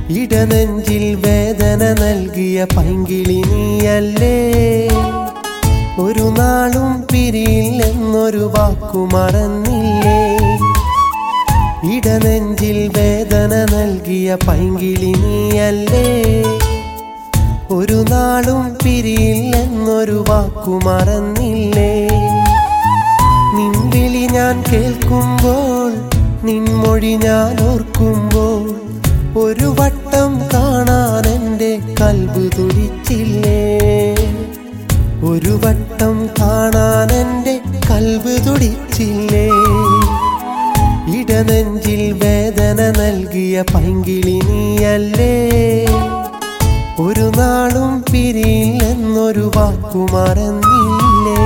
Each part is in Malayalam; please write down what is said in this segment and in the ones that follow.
ഇടനെഞ്ചിൽ വേദന നൽകിയ പൈങ്കിളി നീയല്ലേ ഒരു നാളും പിരിയില്ലെന്നൊരു വാക്കു മറന്നില്ലേ ഇടനെഞ്ചിൽ വേദന നൽകിയ പൈങ്കിളി നീയല്ലേ ഒരു നാളും പിരിയില്ലെന്നൊരു വാക്കു മറന്നില്ലേ നിൻവിളി ഞാൻ കേൾക്കുമ്പോൾ നിൻമൊഴി ഞാൻ ഓർക്കുമ്പോൾ ഒരു വട്ടം കാണാൻ എൻ്റെ കൽബ് തുടിച്ചില്ലേ ഒരു വട്ടം കാണാൻ എൻ്റെ കൽബ് തുടിച്ചില്ലേ ഇടനെഞ്ചിൽ വേദന നൽകിയ പൈങ്കിളി നീയല്ലേ ഒരു നാളും പിരിയില്ലെന്നൊരു വാക്കു മറന്നില്ലേ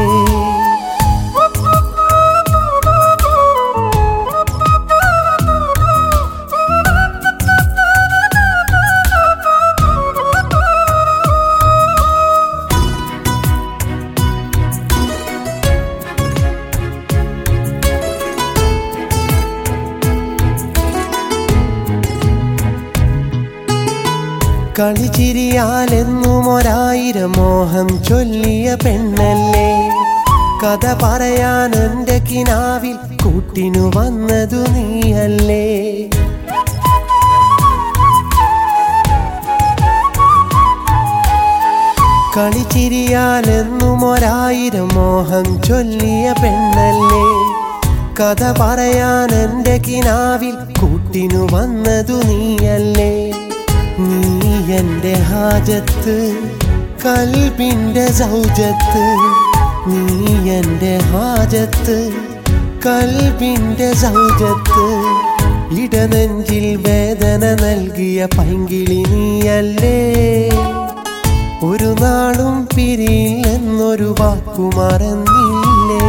കളിച്ചിരിയാലെന്നും ഒരായിരം മോഹം ചൊല്ലിയ പെണ്ണല്ലേ കഥ പറയാൻ എൻ്റെ കിനാവിൽ കൂട്ടിനു വന്നതു നീയല്ലേ കളിച്ചിരിയാലെന്നും ഒരായിരം മോഹം ചൊല്ലിയ പെണ്ണല്ലേ കഥ പറയാൻ എൻ്റെ കിനാവിൽ കൂട്ടിനു വന്നതു നീയല്ലേ നീ എൻ്റെ ഹാജത്ത് കൽബിൻ്റെ സൗജത്ത് നീ എൻ്റെ ഹാജത്ത് കൽബിൻ്റെ സൗജത്ത് ഇടനെഞ്ചിൽ വേദന നൽകിയ പൈങ്കിളി നീയല്ലേ ഒരു നാളും പിരിയില്ലെന്നൊരു വാക്കു മറന്നില്ലേ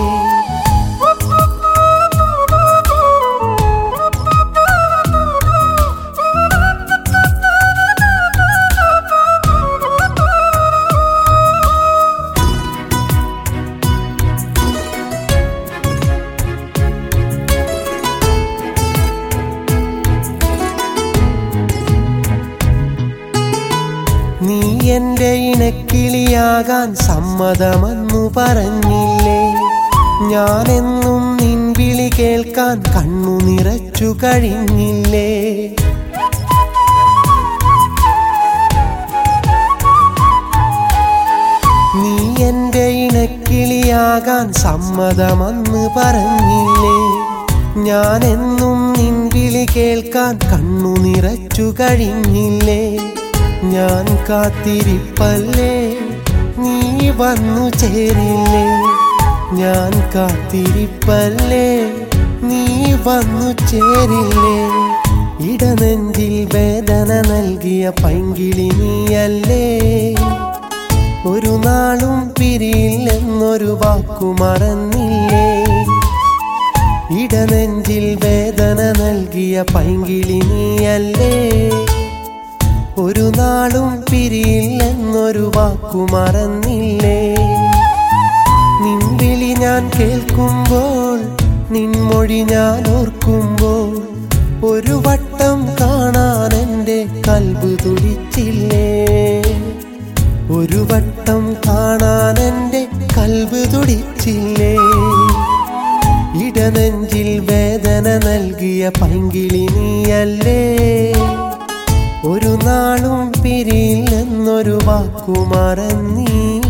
നീ എന്റെ ഇണക്കിളിയാകാൻ സമ്മതമെന്നു പറഞ്ഞില്ലേ ഞാനെന്നും നിൻ വിളി കേൾക്കാൻ കണ്ണു നിറച്ചു കഴിഞ്ഞില്ലേ നീ എന്റെ ഇണക്കിളിയാകാൻ സമ്മതമെന്ന് പറഞ്ഞില്ലേ ഞാനെന്നും നിൻ വിളി കേൾക്കാൻ കണ്ണു നിറച്ചു കഴിഞ്ഞില്ലേ ഞാൻ കാത്തിരിപ്പല്ലേ നീ വന്നു ചേരില്ലേ ഞാൻ കാത്തിരിപ്പല്ലേ നീ വന്നു ചേരില്ലേ ഇടനെഞ്ചിൽ വേദന നൽകിയ പൈങ്കിളി നീയല്ലേ ഒരു നാളും പിരിയില്ലെന്നൊരു വാക്കു മറന്നില്ലേ ഇടനെഞ്ചിൽ വേദന നൽകിയ പൈങ്കിളി നീയല്ലേ ഒരു നാളും പിരിയില്ലെന്നൊരു വാക്കു മറന്നില്ലേ നിൻവിളി ഞാൻ കേൾക്കുമ്പോൾ നിൻമൊഴി ഞാൻ ഓർക്കുമ്പോൾ ഒരു വട്ടം കാണാൻ എൻ്റെ കൽബ് തുടിച്ചില്ലേ ഒരു വട്ടം കാണാൻ എൻ്റെ കൽബ് തുടിച്ചില്ലേ ഇടനെഞ്ചിൽ വേദന നൽകിയ പൈങ്കിളി നീയല്ലേ ഒരു നാളും പിരിയില്ലെന്നൊരു വാക്കു മറന്നീ